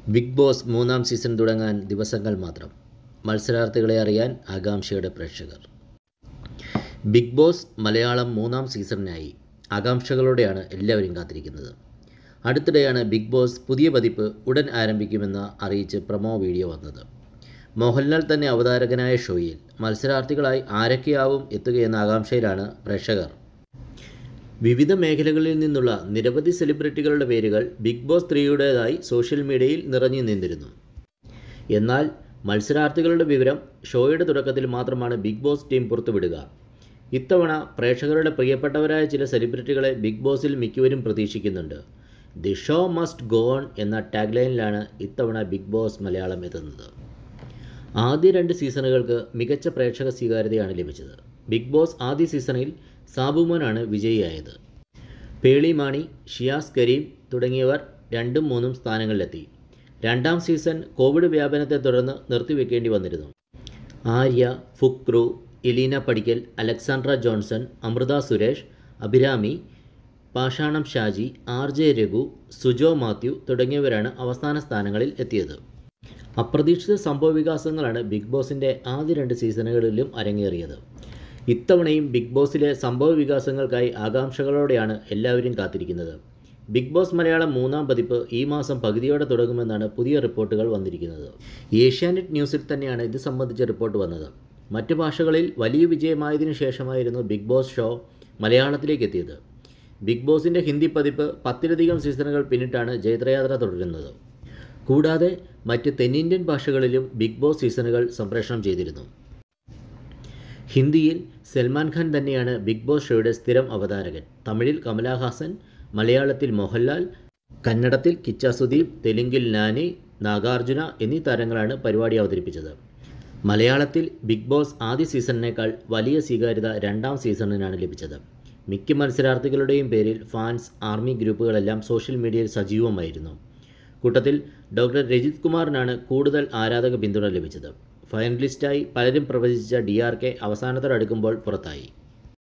big boss മൂന്നാം season തുടങ്ങാൻ ദിവസങ്ങൾ മാത്രം മത്സരാർത്ഥികളെ അറിയാൻ ആകാംക്ഷയുടെ പ്രേക്ഷകർ ബിഗ് ബോസ് മലയാളം മൂന്നാം സീസണിനായി ആകാംക്ഷകളോടെയാണ് എല്ലാവരും കാത്തിരിക്കുന്നത് അടുത്തിടെയാണ് ബിഗ് ബോസ് പുതിയ പതിപ്പ് ഉടൻ ആരംഭിക്കുമെന്ന് അറിയിച്ച് പ്രൊമോ വീഡിയോ വന്നത് മോഹൻലാൽ തന്നെ അവതാരകനായ ഷോയിൽ മത്സരാർത്ഥികളായി ആരൊക്കെയാവും എത്തുകയെന്ന ആകാംക്ഷയിലാണ് പ്രേക്ഷകർ വിവിധ മേഖലകളിൽ നിന്നുള്ള നിരവധി സെലിബ്രിറ്റികളുടെ പേരുകൾ ബിഗ് ബോസ് ത്രീയുടേതായി സോഷ്യൽ മീഡിയയിൽ നിറഞ്ഞു നിന്നിരുന്നു എന്നാൽ മത്സരാർത്ഥികളുടെ വിവരം ഷോയുടെ തുടക്കത്തിൽ മാത്രമാണ് ബിഗ് ബോസ് ടീം പുറത്തുവിടുക ഇത്തവണ പ്രേക്ഷകരുടെ പ്രിയപ്പെട്ടവരായ ചില സെലിബ്രിറ്റികളെ ബിഗ് ബോസിൽ മിക്കവരും പ്രതീക്ഷിക്കുന്നുണ്ട് the show must go on എന്ന ടാഗ്ലൈനിലാണ് ഇത്തവണ ബിഗ് ബോസ് മലയാളം എത്തുന്നത് ആദ്യ രണ്ട് സീസണുകൾക്ക് മികച്ച പ്രേക്ഷക സ്വീകാര്യതയാണ് ലഭിച്ചത് ബിഗ് ബോസ് ആദ്യ സീസണിൽ സാബുമോനാണ് വിജയിയായത് പേളി മാണി ഷിയാസ് കരീം തുടങ്ങിയവർ രണ്ടും മൂന്നും സ്ഥാനങ്ങളിലെത്തി രണ്ടാം സീസൺ കോവിഡ് വ്യാപനത്തെ തുടർന്ന് നിർത്തിവെക്കേണ്ടി വന്നിരുന്നു Arya Fukru Elina Padikkal Alexandra Johnson Amritha Suresh Abhirami Pashanam Shaji R J Raghu Sujo Mathew തുടങ്ങിയവരാണ് അവസാന സ്ഥാനങ്ങളിൽ എത്തിയത് അപ്രതീക്ഷിത സംഭവവികാസങ്ങളാണ് ബിഗ് ബോസിൻ്റെ ആദ്യ രണ്ട് സീസണുകളിലും അരങ്ങേറിയത് ഇത്തവണയും ബിഗ് ബോസിലെ സംഭവവികാസങ്ങൾക്കായി ആകാംക്ഷകളോടെയാണ് എല്ലാവരും കാത്തിരിക്കുന്നത് ബിഗ് ബോസ് മലയാളം മൂന്നാം പതിപ്പ് ഈ മാസം പകുതിയോടെ തുടങ്ങുമെന്നാണ് പുതിയ റിപ്പോർട്ടുകൾ വന്നിരിക്കുന്നത് ഏഷ്യാനെറ്റ് ന്യൂസിൽ തന്നെയാണ് ഇത് സംബന്ധിച്ച റിപ്പോർട്ട് വന്നത് മറ്റ് ഭാഷകളിൽ വലിയ വിജയമായതിനു ശേഷമായിരുന്നു ബിഗ് ബോസ് ഷോ മലയാളത്തിലേക്ക് എത്തിയത് ബിഗ് ബോസിൻ്റെ ഹിന്ദി പതിപ്പ് പത്തിലധികം സീസണുകൾ പിന്നിട്ടാണ് ജൈത്രയാത്ര തുടരുന്നത് കൂടാതെ മറ്റ് തെന്നിന്ത്യൻ ഭാഷകളിലും ബിഗ് ബോസ് സീസണുകൾ സംപ്രേഷണം ചെയ്തിരുന്നു ഹിന്ദിയിൽ സൽമാൻ ഖാൻ തന്നെയാണ് ബിഗ് ബോസ് ഷോയുടെ സ്ഥിരം അവതാരകൻ തമിഴിൽ കമലഹാസൻ മലയാളത്തിൽ മോഹൻലാൽ കന്നഡത്തിൽ കിച്ച സുദീപ് തെലുങ്കിൽ നാനി നാഗാർജുന എന്നീ താരങ്ങളാണ് പരിപാടി അവതരിപ്പിച്ചത് മലയാളത്തിൽ ബിഗ് ബോസ് ആദ്യ സീസണിനേക്കാൾ വലിയ സ്വീകാര്യത രണ്ടാം സീസണിനാണ് ലഭിച്ചത് മിക്ക മത്സരാർത്ഥികളുടെയും പേരിൽ ഫാൻസ് ആർമി ഗ്രൂപ്പുകളെല്ലാം സോഷ്യൽ മീഡിയയിൽ സജീവമായിരുന്നു കൂട്ടത്തിൽ ഡോക്ടർ രജിത് കുമാറിനാണ് കൂടുതൽ ആരാധക പിന്തുണ ലഭിച്ചത് ഫൈനലിസ്റ്റായി പലരും പ്രവചിച്ച ഡി ആർ കെ അവസാനത്തോടടുക്കുമ്പോൾ പുറത്തായി